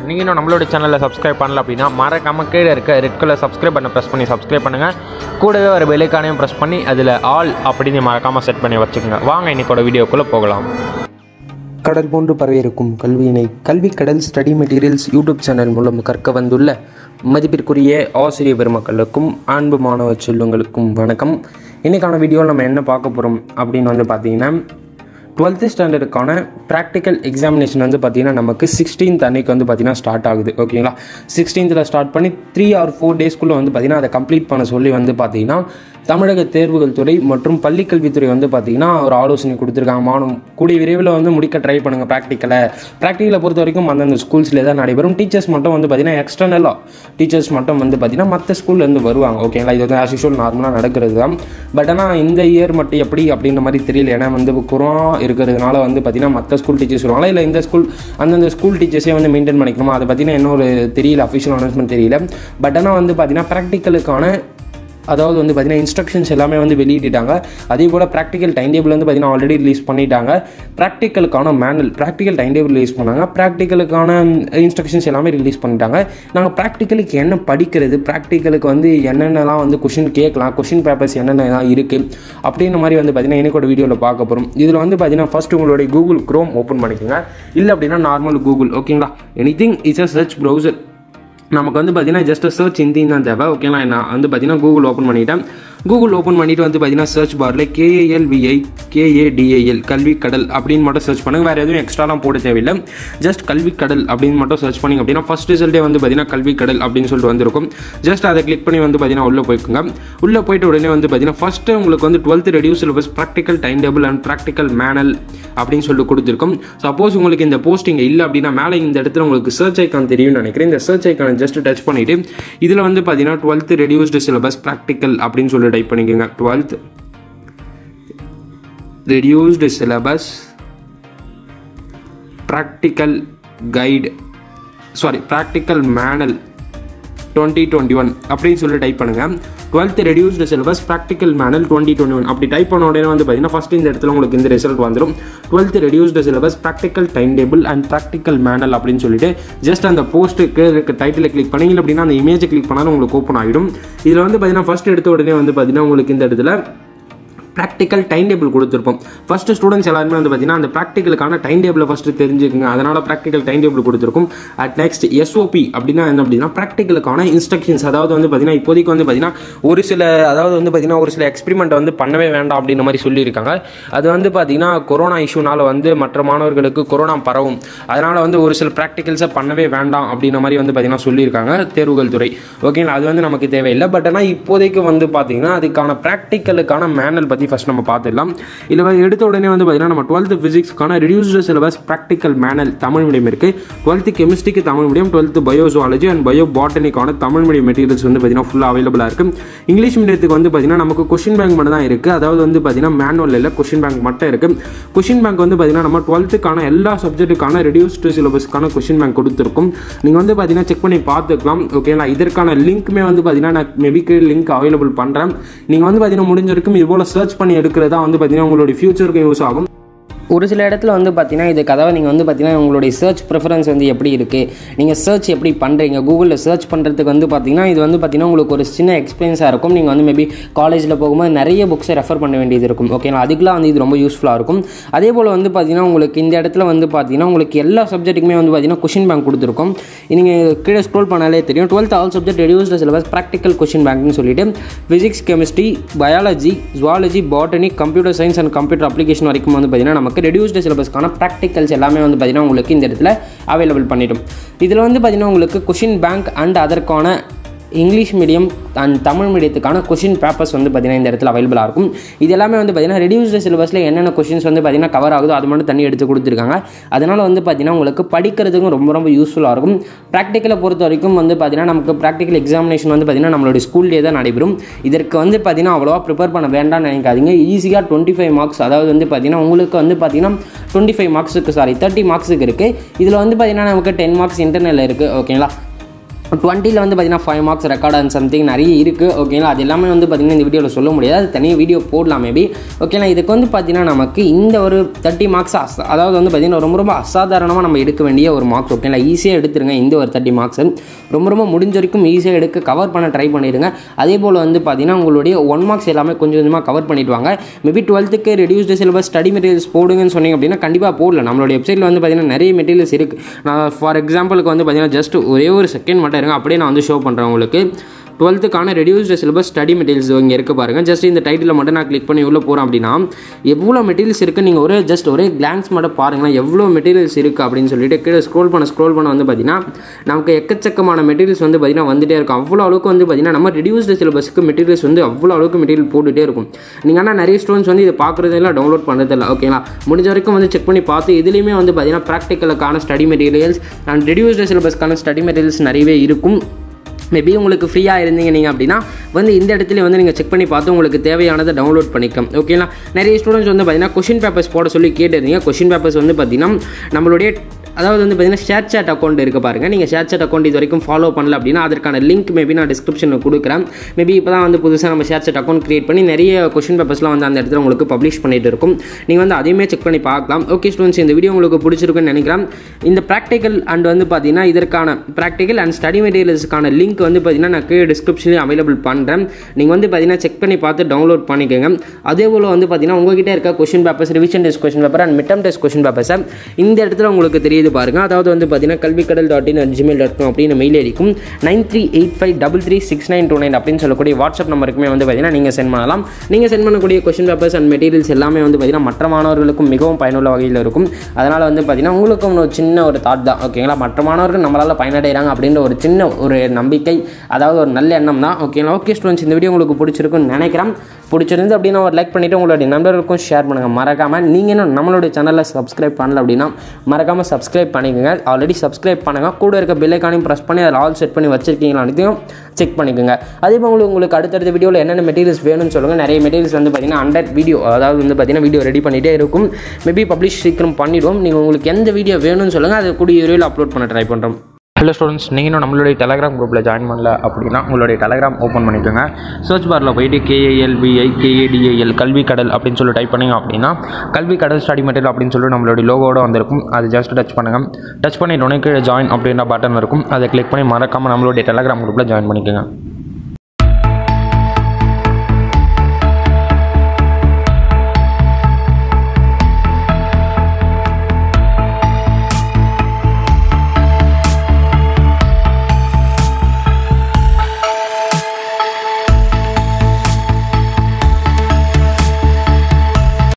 நீங்கள் இன்னும் நம்மளோட சேனலில் சப்ஸ்கிரைப் பண்ணல அப்படின்னா மறக்காமல் கீழே இருக்க ரெட் கலர் சப்ஸ்கிரைப் பண்ண ப்ரெஸ் பண்ணி சப்ஸ்கிரைப் பண்ணுங்கள் கூடவே ஒரு பெல்லைக்கானையும் ப்ரெஸ் பண்ணி அதில் ஆல் அப்படின்னு மறக்காமல் செட் பண்ணி வச்சுக்கோங்க வாங்க இன்னைக்கோட வீடியோக்குள்ளே போகலாம் கடல் போன்று பரவியிருக்கும் கல்வியினை கல்வி கடல் ஸ்டடி மெட்டீரியல்ஸ் யூடியூப் சேனல் மூலம் கற்க வந்துள்ள மதிப்பிற்குரிய ஆசிரியர் பெருமக்களுக்கும் அன்பு மாணவ செல்வங்களுக்கும் வணக்கம் இன்றைக்கான வீடியோவில் நம்ம என்ன பார்க்க போகிறோம் அப்படின்னு வந்து பார்த்தீங்கன்னா டுவெல்த்து ஸ்டாண்டர்டுக்கான ப்ராக்டிக்கல் எக்ஸாமினேஷன் வந்து பார்த்தீங்கன்னா நமக்கு சிக்ஸ்டீன்த் அன்னைக்கு வந்து பார்த்தீங்கன்னா ஸ்டார்ட் ஆகுது ஓகேங்களா சிக்ஸ்டீன்த்தில் ஸ்டார்ட் பண்ணி த்ரீ ஆர் ஃபோர் டேஸ்க்குள்ளே வந்து பார்த்தீங்கன்னா அதை கம்ப்ளீட் பண்ண சொல்லி வந்து பார்த்தீங்கன்னா தமிழக தேர்வுகள் துறை மற்றும் பள்ளிக்கல்வித்துறை வந்து பார்த்தீங்கன்னா ஒரு ஆலோசனை கொடுத்துருக்காங்க மாணவம் கூடிய விரைவில் வந்து முடிக்க ட்ரை பண்ணுங்கள் ப்ராக்டிக்கலை ப்ராக்டிக்கலை பொறுத்த வரைக்கும் அந்தந்த ஸ்கூல்ஸில் தான் நடைபெறும் டீச்சர்ஸ் மட்டும் வந்து பார்த்தீங்கன்னா எக்ஸ்டர்னலாக டீச்சர்ஸ் மட்டும் வந்து பார்த்தீங்கன்னா மற்ற ஸ்கூல்லேருந்து வருவாங்க ஓகேங்களா இது வந்து ஆஸ் யூஷுவல் நார்மலாக நடக்கிறது தான் பட் ஆனால் இந்த இயர் மட்டும் எப்படி அப்படின்ற மாதிரி தெரியல ஏன்னா வந்து கொரோனா இருக்கிறதுனால வந்து பார்த்தீங்கன்னா மற்ற ஸ்கூல் டீச்சர்ஸ் வருவாங்களா இல்லை இந்த ஸ்கூல் அந்தந்த ஸ்கூல் டீச்சர்ஸே வந்து மெயின்டைன் பண்ணிக்கணுமா அதை பற்றின என்ன ஒரு தெரியல அஃபிஷியல் அனௌன்ஸ்மெண்ட் தெரியல பட் ஆனால் வந்து பார்த்தீங்கன்னா ப்ராக்டிக்கலுக்கான அதாவது வந்து பார்த்தீங்கன்னா இன்ஸ்ட்ரக்ஷன்ஸ் எல்லாமே வந்து வெளியிட்டாங்க அதே போல் ப்ராக்டிக்கல் டைம் டேபிள் வந்து பார்த்தீங்கன்னா ஆல்ரெடி ரிலீஸ் பண்ணிட்டாங்க ப்ராக்டிக்கலுக்கான manual practical time table release பண்ணாங்க ப்ராக்டிக்கலுக்கான இன்ஸ்ட்ரக்ஷன்ஸ் எல்லாமே ரிலீஸ் பண்ணிட்டாங்க நாங்கள் ப்ராக்டிக்கலுக்கு என்ன படிக்கிறது ப்ராக்டிக்கலுக்கு வந்து என்னென்னலாம் வந்து கொஷின் கேட்கலாம் கொஷின் பேப்பர்ஸ் என்னென்னலாம் இருக்குது அப்படின்ற மாதிரி வந்து பார்த்தீங்கன்னா எனக்கோட வீடியோவில் பார்க்க போகிறோம் இதில் வந்து பார்த்தீங்கன்னா ஃபஸ்ட் உங்களுடைய கூகுள் க்ரோம் ஓப்பன் பண்ணிக்கோங்க இல்லை அப்படின்னா நார்மல் கூகுள் ஓகேங்களா anything is a search browser நமக்கு வந்து பார்த்தீங்கன்னா ஜஸ்ட் சர்ச் ஹிந்தின்னு தான் தேவை ஓகேங்களா நான் வந்து பார்த்தீங்கன்னா கூகுள் ஓப்பன் பண்ணிட்டேன் கூகுள் ஓப்பன் பண்ணிட்டு வந்து பார்த்தீங்கன்னா சர்ச் பாரில் கேஏஎல்விஐ கேஏடிஏஎல் கல்வி கடல் அப்படின்னு மட்டும் சர்ச் பண்ணுங்க வேறு எதுவும் எக்ஸ்ட்ராலாம் போட தேவையில்லை ஜஸ்ட் கல்வி கடல் அப்படின்னு மட்டும் சர்ச் பண்ணிங்க அப்படின்னா ஃபஸ்ட் ரிசல்ட்டே வந்து பார்த்தீங்கன்னா கல்வி கடல் அப்படின்னு சொல்லிட்டு வந்திருக்கும் ஜஸ்ட் அதை கிளிக் பண்ணி வந்து பார்த்தீங்கன்னா உள்ளே போய்க்குங்க உள்ளே போயிட்டு உடனே வந்து பார்த்தீங்கன்னா ஃபஸ்ட்டு உங்களுக்கு வந்து twelfth reduce syllabus practical time table and practical manual அப்படின்னு சொல்லிட்டு கொடுத்துருக்கும் சப்போஸ் உங்களுக்கு இந்த போஸ்டிங் இல்லை அப்படின்னா மேலே இந்த இடத்துல உங்களுக்கு சர்ச் ஐக்கான் தெரியும்னு நினைக்கிறேன் இந்த சர்ச் ஐக்கானை ஜஸ்ட் டச் பண்ணிவிட்டு இதில் வந்து பார்த்தீங்கன்னா டுவெல்த் ரெடியூஸ்டு சிலபஸ் ப்ராக்டிக்கல் அப்படின்னு சொல்லி டைப் பண்ணிக்கோங்க twelfth reduced syllabus practical guide sorry practical manual twenty twenty one அப்படின்னு சொல்லி டைப் பண்ணுங்கள் twelfth reduced syllabus practical manual twenty twenty one அப்படி டைப் பண்ண உடனே வந்து பார்த்தீங்கன்னா ஃபஸ்ட் இந்த இடத்துல உங்களுக்கு இந்த ரிசல்ட் வந்துடும் twelfth reduced syllabus practical time table and practical manual அப்படின்னு சொல்லிட்டு ஜஸ்ட் அந்த போஸ்ட்டுக்கு இருக்க டைட்டில் கிளிக் பண்ணீங்க அப்படின்னா அந்த இமேஜை கிளிக் பண்ணாலும் உங்களுக்கு ஓப்பன் ஆகிடும் இதில் வந்து பார்த்தீங்கன்னா ஃபஸ்ட் எடுத்த உடனே வந்து பார்த்தீங்கன்னா உங்களுக்கு இந்த இடத்துல ப்ராக்டிக்கல் டைம் டேபிள் கொடுத்துருப்போம் ஃபஸ்ட்டு ஸ்டூடெண்ட்ஸ் எல்லாருமே வந்து பார்த்தீங்கன்னா அந்த ப்ராக்டிக்கலுக்கான டைம் டேபிளை ஃபஸ்ட்டு தெரிஞ்சுக்குங்க அதனால் ப்ராக்டிக்கல் டைம் டேபிள் கொடுத்துருக்கும் அட் நெக்ஸ்ட் எஸ்ஓபி அப்படின்னா என்ன அப்படின்னா ப்ராக்டிக்கலுக்கான இன்ஸ்ட்ரக்ஷன்ஸ் அதாவது வந்து பார்த்தீங்கன்னா இப்போதைக்கு வந்து பார்த்தீங்கன்னா ஒரு சில அதாவது வந்து பார்த்தீங்கன்னா ஒரு சில எக்ஸ்பெரிமெண்ட் வந்து பண்ணவே வேண்டாம் அப்படின்ற மாதிரி சொல்லியிருக்காங்க அது வந்து பார்த்தீங்கன்னா கொரோனா இஷ்யூனால வந்து மற்ற மாணவர்களுக்கு கொரோனா பரவும் அதனால் வந்து ஒரு சில ப்ராக்டிகல்ஸை பண்ணவே வேண்டாம் அப்படின்ற மாதிரி வந்து பார்த்தீங்கன்னா சொல்லியிருக்காங்க தேர்வுகள் துறை ஓகேங்களா அது வந்து நமக்கு தேவையில்லை பட் ஆனால் இப்போதைக்கு வந்து பார்த்தீங்கன்னா அதுக்கான ப்ராக்டிக்கலுக்கான மேனல் பற்றி ஃபஸ்ட் நம்ம பார்த்துடலாம் இதில் எடுத்த உடனே வந்து பார்த்தீங்கன்னா நம்ம டுவெல்த்து ஃபிசிக்ஸ்க்கான reduced syllabus practical manual Tamil medium இருக்குது டுவெல்த்து கெமிஸ்ட்ரிக்கு Tamil medium twelfth bio zoology and bio பாட்டனிக்கான தமிழ் மீடியம் மெட்டீரியல்ஸ் வந்து பார்த்தீங்கன்னா ஃபுல்லாக அவைலபிளாக இருக்குது இங்கிலீஷ் மீடியத்துக்கு வந்து பார்த்தீங்கன்னா நமக்கு கொஷின் பேங்க் மட்டும் தான் இருக்குது அதாவது வந்து பார்த்தீங்கன்னா மேனுவல் இல்லை கொஷின் பேங்க் மட்டும் இருக்குது கொஷின் பேங்க் வந்து பார்த்தீங்கன்னா நம்ம டுவெல்த்துக்கான எல்லா சப்ஜெக்ட்டுக்கான ரெடியூஸ்டு சிலபஸ்க்கான கொஷின் பேங்க் கொடுத்துருக்கும் நீங்கள் வந்து பார்த்தீங்கன்னா செக் பண்ணி பார்த்துக்கலாம் ஓகேங்களா இதற்கான லிங்க்குமே வந்து பார்த்தீங்கன்னா நான் மேபிக்கு லிங்க் அவைலபிள் பண்ணுறேன் நீங்கள் வந்து பார்த்தீங்கன்னா முடிஞ்ச வரைக்கும் இது போல் சர்ச் பண்ணி எடுக்கிறதா வந்து பார்த்தீங்கன்னா உங்களுடைய ஃபியூச்சருக்கு யூஸ் ஆகும் ஒரு சில இடத்துல வந்து பார்த்தீங்கன்னா இது கதவை நீங்கள் வந்து பார்த்தீங்கன்னா உங்களுடைய சர்ச் ப்ரிஃபரன்ஸ் வந்து எப்படி இருக்குது நீங்கள் சர்ச் எப்படி பண்ணுறீங்க கூகுளில் சர்ச் பண்ணுறதுக்கு வந்து பார்த்தீங்கன்னா இது வந்து பார்த்தீங்கன்னா உங்களுக்கு ஒரு சின்ன எக்ஸ்பீரியன்ஸாக இருக்கும் நீங்கள் வந்து மேபி காலேஜில் போகும்போது நிறைய புக்ஸை ரெஃபர் பண்ண வேண்டியது இருக்கும் ஓகேங்களா அதுக்கெலாம் வந்து இது ரொம்ப யூஸ்ஃபுல்லாக இருக்கும் அதே போல் வந்து பார்த்தீங்கன்னா உங்களுக்கு இந்த இடத்துல வந்து பார்த்தீங்கன்னா உங்களுக்கு எல்லா சப்ஜெக்ட்டுக்குமே வந்து பார்த்தீங்கன்னா கொஷின் பேங்க் கொடுத்துருக்கும் நீங்கள் கீழே ஸ்க்ரோல் பண்ணாலே தெரியும் twelfth all subject reduced syllabus practical question பேங்க்னு சொல்லிட்டு physics chemistry biology zoology botany computer science and computer application வரைக்கும் வந்து பார்த்தீங்கன்னா நமக்கு ரெடியூஸ்டு சிலபஸ்க்கான ப்ராக்டிகல்ஸ் எல்லாமே வந்து பார்த்தீங்கன்னா உங்களுக்கு இந்த இடத்துல அவைலபிள் பண்ணிடும் இதில் வந்து பார்த்தீங்கன்னா உங்களுக்கு கொஷின் பேங்க் அண்ட் அதற்கான இங்கிலீஷ் மீடியம் அண்ட் தமிழ் மீடியத்துக்கான கொஷின் பேப்பர்ஸ் வந்து பார்த்திங்கன்னா இந்த இடத்துல அவைலபிளாக இருக்கும் இது எல்லாமே வந்து பார்த்திங்கன்னா ரெடியூஸ்டு சிலபஸில் என்னென்ன கொஷின்ஸ் வந்து பார்த்திங்கன்னா கவர் ஆகுதோ அது மட்டும் தண்ணி எடுத்து கொடுத்துருக்காங்க அதனால் வந்து பார்த்திங்கன்னா உங்களுக்கு படிக்கிறதுக்கும் ரொம்ப ரொம்ப யூஸ்ஃபுல்லாக இருக்கும் ப்ராக்டிக்கலை பொறுத்த வரைக்கும் வந்து பார்த்திங்கன்னா நமக்கு ப்ராக்டிக்கல் எக்ஸாமினேஷன் வந்து பார்த்திங்கன்னா நம்மளுடைய ஸ்கூல்லேயே தான் நடைபெறும் இதற்கு வந்து பார்த்திங்கன்னா அவ்வளோவா ப்ரிப்பேர் பண்ண வேண்டாம்னு நினைக்காதீங்க ஈஸியாக டுவெண்ட்டி ஃபைவ் மார்க்ஸ் அதாவது வந்து பார்த்திங்கன்னா உங்களுக்கு வந்து பார்த்திங்கன்னா டுவெண்ட்டி ஃபைவ் மார்க்ஸுக்கு சாரி தேர்ட்டி மார்க்ஸுக்கு இருக்குது இதில் வந்து பார்த்திங்கன்னா நமக்கு டென் மார்க்ஸ் இன்டர்னல் இருக்குது ஓகேங்களா டுவெண்ட்டியில் வந்து பார்த்தீங்கன்னா five marks record and something நிறைய இருக்குது ஓகேங்களா அது எல்லாமே வந்து பார்த்தீங்கன்னா இந்த வீடியோவில் சொல்ல முடியாது அது தனியாக வீடியோ போடலாம் மேபி ஓகேங்களா இதுக்கு வந்து பார்த்தீங்கன்னா நமக்கு இந்த ஒரு தேர்ட்டி மார்க்ஸ் அதாவது வந்து பார்த்தீங்கன்னா ரொம்ப ரொம்ப அசாதாரணமாக நம்ம எடுக்க வேண்டிய ஒரு மார்க்ஸ் ஓகேங்களா ஈஸியாக எடுத்துருங்க இந்த ஒரு தேர்ட்டி மார்க்ஸ் ரொம்ப ரொம்ப முடிஞ்ச வரைக்கும் ஈஸியாக எடுக்க கவர் பண்ண ட்ரை பண்ணிடுங்க அதே போல் வந்து பார்த்தீங்கன்னா உங்களுடைய ஒன் மார்க்ஸ் எல்லாமே கொஞ்சம் கொஞ்சமாக கவர் பண்ணிட்டு வாங்க மேபி டுவெல்த்துக்கு ரெடியூஸ்டு சிலபஸ் ஸ்டடி மெட்டீரியல்ஸ் போடுங்கன்னு சொன்னீங்க அப்படின்னா கண்டிப்பாக போடல நம்மளுடைய வெப்சைட்டில் வந்து பார்த்தீங்கன்னா நிறைய மெட்டீரியல்ஸ் இருக்குது நான் ஃபார் எக்ஸாம்பிளுக்கு வந்து பார்த்தீங்கன்னா ஜஸ்ட் ஒரே ஒரு செகண்ட் மட்டும் இருங்க அப்படியே நான் வந்து ஷோ பண்ணுறேன் உங்களுக்கு டுவெல்த்துக்கான ரெடியூஸ்டு சிலபஸ் ஸ்டடி மெட்டீரியல்ஸ் இங்கே இருக்க பாருங்கள் ஜஸ்ட் இந்த டைட்டில் மட்டும் நான் கிளிக் பண்ணி உள்ள போகிறோம் அப்படின்னா எவ்வளோ மெட்டீரியல்ஸ் இருக்குது நீங்கள் ஒரே ஜஸ்ட் ஒரே கிளான்ஸ் மட்டும் பாருங்களேன் எவ்வளோ மெட்டீரியல்ஸ் இருக்குது அப்படின்னு சொல்லிட்டு கீழே ஸ்க்ரோல் பண்ண ஸ்க்ரோல் பண்ண வந்து பார்த்தீங்கன்னா நமக்கு எக்கச்சக்கமான மெட்டீரியல்ஸ் வந்து பார்த்தீங்கன்னா வந்துட்டே இருக்கும் அவ்வளோ அளவுக்கு வந்து பார்த்தீங்கன்னா நம்ம ரெடியூஸ்டு சிலபஸ்க்கு மெட்டீரியல்ஸ் வந்து அவ்வளோ அளவுக்கு மெட்டீரியல் போட்டுகிட்டே இருக்கும் நீங்கள் ஆனால் நிறைய ஸ்டூடெண்ட்ஸ் வந்து இதை பார்க்குறதில்ல டவுன்லோட் பண்ணுறதில்ல ஓகேங்களா முடிஞ்ச வரைக்கும் வந்து செக் பண்ணி பார்த்து இதுலேயுமே வந்து பார்த்தீங்கன்னா ப்ராக்டிக்கலுக்கான ஸ்டடி மெட்டீரியல்ஸ் அண்ட் ரெடியூஸ்டு சிலபஸ்க்கான ஸ்டடி மெட்டீரியல்ஸ் நிறையவே இருக்கும் மேபி உங்களுக்கு ஃப்ரீயாக இருந்தீங்க நீங்கள் அப்படின்னா வந்து இந்த இடத்துல வந்து நீங்கள் செக் பண்ணி பார்த்து உங்களுக்கு தேவையானதை டவுன்லோட் பண்ணிக்கலாம் ஓகேங்களா நிறைய ஸ்டூடெண்ட்ஸ் வந்து பார்த்தீங்கன்னா கொஷின் பேப்பர்ஸ் போட சொல்லி கேட்டிருந்தீங்க கொஷின் பேப்பர்ஸ் வந்து பார்த்தீங்கன்னா நம்மளுடைய அதாவது வந்து பார்த்தீங்கன்னா ஷேர் சாட் அக்கௌண்ட் இருக்க பாருங்கள் நீங்கள் ஷேர் சாட் அக்கௌண்ட் இது வரைக்கும் ஃபாலோ பண்ணல அப்படின்னா அதற்கான லிங்க் மேபி நான் டிஸ்கிரிப்ஷனில் கொடுக்குறேன் மேபி இப்போ தான் வந்து புதுசாக நம்ம ஷேர் சாட் அக்கௌண்ட் கிரியேட் பண்ணி நிறைய கொஷின் பேப்பர்ஸ்லாம் வந்து அந்த இடத்துல உங்களுக்கு பப்ளிஷ் பண்ணிட்டு இருக்கும் நீங்கள் வந்து அதையுமே செக் பண்ணி பார்க்கலாம் ஓகே ஸ்டூடெண்ட்ஸ் இந்த வீடியோ உங்களுக்கு பிடிச்சிருக்குன்னு நினைக்கிறேன் இந்த ப்ராக்டிக்கல் அண்ட் வந்து பார்த்தீங்கன்னா இதற்கான ப்ராக்டிக்கல் அண்ட் ஸ்டடி மெட்டீரியல்ஸ்க்கான லிங்க் வந்து பார்த்தீங்கன்னா நான் கீழே டிஸ்கிரிப்ஷன்லேயும் அவைலபிள் பண்ணுறேன் நீங்கள் வந்து பார்த்தீங்கன்னா செக் பண்ணி பார்த்து டவுன்லோட் பண்ணிக்கோங்க அதே போல் வந்து பார்த்தீங்கன்னா உங்ககிட்ட இருக்க question papers revision test question paper and midterm test question பேப்பர்ஸை இந்த இடத்துல உங்களுக்கு தெரியுது பாருங்கள் அதாவது வந்து பார்த்தீங்கன்னா Kalvikadal dot in gmail dot com அப்படின்னு மெயில் அடிக்கும் nine three eight five double three six nine two nine அப்படின்னு சொல்லக்கூடிய வாட்ஸ்அப் நம்பருக்குமே வந்து பார்த்தீங்கன்னா நீங்கள் சென்ட் பண்ணலாம் நீங்கள் சென்ட் பண்ணக்கூடிய கொஷின் பேப்பர்ஸ் அண்ட் மெட்டீரியல்ஸ் எல்லாமே வந்து பார்த்தீங்கன்னா மற்ற மாணவர்களுக்கும் மிகவும் பயனுள்ள வகையில் இருக்கும் அதனால் வந்து பார்த்தீங்கன்னா உங்களுக்கும் ஒரு சின்ன ஒரு தாட் தான் ஓகேங்களா மற்ற மாணவர்கள் நம்மளால் பயனடைகிறாங்க அப்படின்ற ஒரு சின்ன ஒரு நம்பிக்கை அதாவது ஒரு நல்ல எண்ணம் தான் ஓகேங்களா ஓகே ஸ்டூடெண்ட்ஸ் இந்த வீடியோ உங்களுக்கு பிடிச்சிருக்குன்னு நினைக்கிறேன் பிடிச்சிருந்து அப்படின்னா ஒரு லைக் பண்ணிவிட்டு உங்களுடைய நண்பர்களுக்கும் ஷேர் பண்ணுங்கள் மறக்காமல் நீங்கள் இன்னும் நம்மளுடைய சேனலில் சப்ஸ்கிரைப் பண்ணல அப்படின்னா மறக்காமல் சப்ஸ்கிரைப் பண்ணிக்கோங்க ஆல்ரெடி சப்ஸ்கிரைப் பண்ணுங்கள் கூட இருக்க பெல்லைக்கானையும் ப்ரெஸ் பண்ணி அதில் ஆல் செட் பண்ணி வச்சிருக்கீங்களானதையும் செக் பண்ணிக்கோங்க அதே போல் உங்களுக்கு உங்களுக்கு அடுத்தடுத்த வீடியோவில் என்னென்ன மெட்டீரியல்ஸ் வேணும்னு சொல்லுங்கள் நிறைய மெட்டீரியல்ஸ் வந்து பார்த்தீங்கன்னா ஹண்ட்ரட் வீடியோ அதாவது வந்து பார்த்தீங்கன்னா வீடியோ ரெடி பண்ணிகிட்டே இருக்கும் மேபி பப்ளிஷ் சீக்கிரம் பண்ணிடுவோம் நீங்கள் உங்களுக்கு எந்த வீடியோ வேணும்னு சொல்லுங்கள் அதை கூடிய விரைவில் அப்லோட் பண்ண ட்ரை பண்ணுறோம் ஹலோ ஸ்டூடெண்ட்ஸ் நீங்கள் இன்னும் நம்மளுடைய டெலகிராம் குரூப்பில் ஜாயின் பண்ணல அப்படின்னா உங்களுடைய டெலகிராம் ஓப்பன் பண்ணிக்கோங்க சர்ச் பாரில் போயிட்டு கேஏஎல்பிஐ கேஏடிஏஎல் கல்வி கடல் அப்படின்னு சொல்லி டைப் பண்ணிங்க அப்படின்னா கல்வி கடல் ஸ்டடி மெட்டீரியல் அப்படின்னு சொல்லி நம்மளுடைய லோகோட வந்திருக்கும் அது ஜஸ்ட் டச் பண்ணுங்கள் டச் பண்ணிட்டோன்னே கீழே ஜாயின் அப்படின்ற பட்டன் இருக்கும் அதை கிளிக் பண்ணி மறக்காமல் நம்மளுடைய டெலகிராம் குரூப்பில் ஜாயின் பண்ணிக்கோங்க